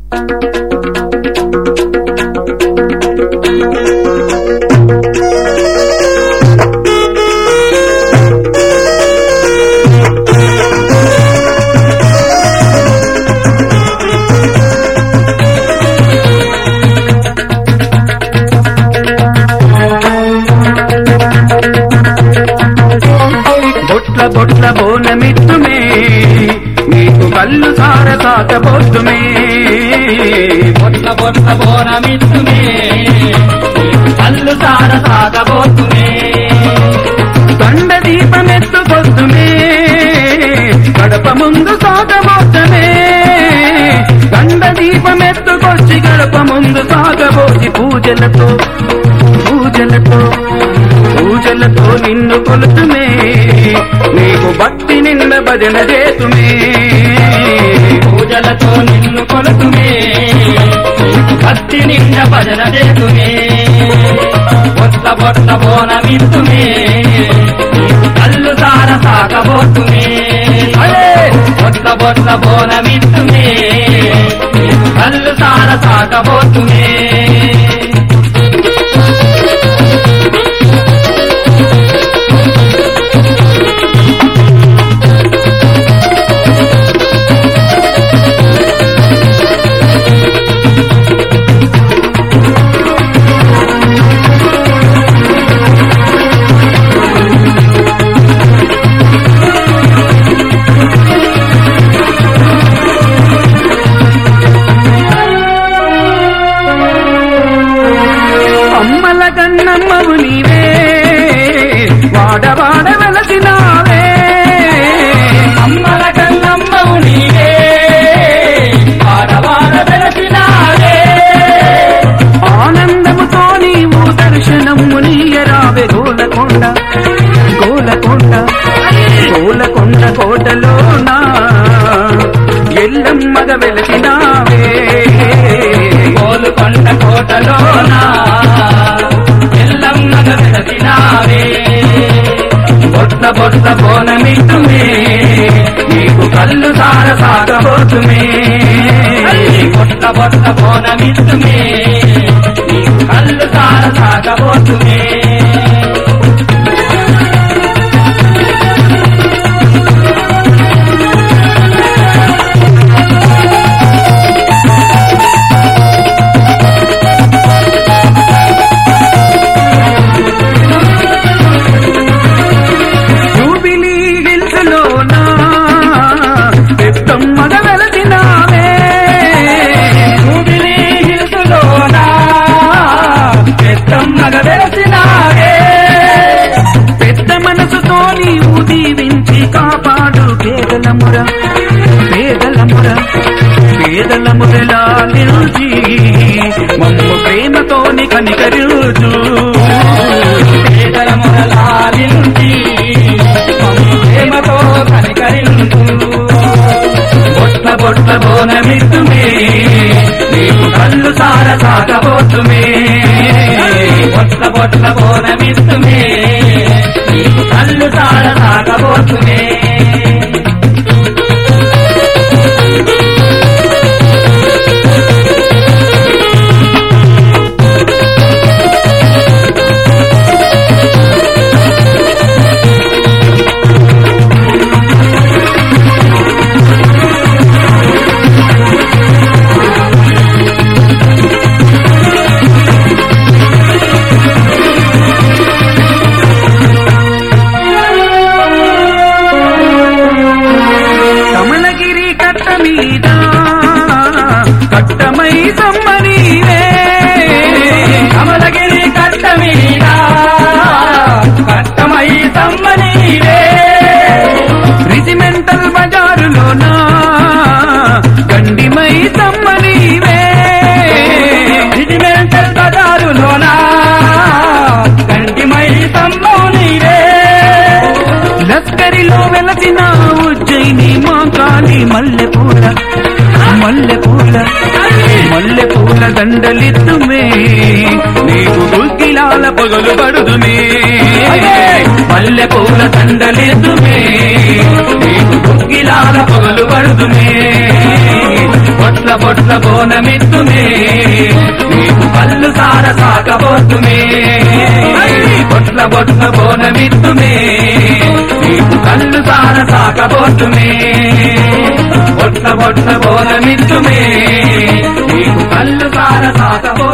బొట్ల బొట్ల బోనమిత్తుమే నీకు కళ్ళు సార సాకబోతుమే బొట్ల బొట్ల బోనమిత్తుమే కళ్ళు సార సాగబోతుమే గండ దీపమెత్తుకొద్దుమే గడప ముందు సాగబోతమే గండ దీపమెత్తుకొచ్చి గడప ముందు సాగబోసి పూజలతో పూజలతో పూజలతో నిన్ను కొలుతుమే నీకు భక్తి నిన్న భజన చేతుమే పూజలతో నిన్ను కొలుతుమే భక్తి నిండ భజన చేతుమే బొట్ల బొట్ల బోనమిత్తుమే కళ్ళు సార సాగబోతుమే అలే! బొట్ల బొట్ల బోనమిత్తుమే కళ్ళు సార సాగబోతుమే అమ్మల కన్నమ్మవు నీవే వాడవాడ వెలసినావే అమ్మల కన్నమ్మవు నీవే వాడవాడ వెలసినావే ఆనందముతో నీవు దర్శనము నీయరావే గోలకొండ గోలకొండ గోలకొండ కోటలోనా ఎల్లమ్మగ వెలసినావే కోలుకొండ కోటలోన ఎల్లమ్మగ వెలసినావే బొట్ల బొట్ల బోనమిట్టుమే నీకు కళ్ళు సార సాగబోతుమే బొట్ల బొట్ల బోనమిట్టుమే నీకు కళ్ళు సార సాగబోతుమే జూబిలీ హిల్స్ లోనా పెద్దమ్మగ వెలసినావే జూబిలీ హిల్సులోన పెద్దమ్మగ వెలసినావే పెద్ద మనసుతో నీవు దీవించి కాపాడు పేదలముర పేదలముర పేదలమురలా నిలిచి మమ్ము ప్రేమతోని కనికరుచు పేదల మొదలాలించి మమ్ము ప్రేమతో కనికరించు బొట్ల బొట్ల బోనమిత్తుమే నీకు కళ్ళు సార సాగబోతుమే బొట్ల బొట్ల బోనమిస్తుమే నీకు కళ్ళు సార సాగబోతుమే కమలగిరి కట్ట మీద కట్టమై సమ్మనీవే కమలగిరి కట్ట మీద కట్టమై తమ్మనీవే రిజిమెంటల్ బజారులోనా గండిమై సమ్మనీవే రిజిమెంటల్ బజారులోన కంటిమై తమ్మవు నీవే లస్కరిలో వెలసిన ఉజ్జయిని మా కాళీ మల్లెపూల మల్లెపూల మల్లెపూల దండలిద్దుమే నీకు గుగ్గిలాల పగలు పడుదుమే మల్లెపూల దండలిద్దుమే నీకు గుగ్గిలాల పగలు పడుదుమే పొట్ల బొట్ల బొట్ల బోనమిత్తుమే నీకు కళ్ళు సార సాకబోతుమే బొట్ల బొట్ల బోనమిత్తుమే నీకు కళ్ళు సార సాకబోతుమే బొట్ల బొట్ల బోనమిత్తుమే నీకు కళ్ళు సార సాకబో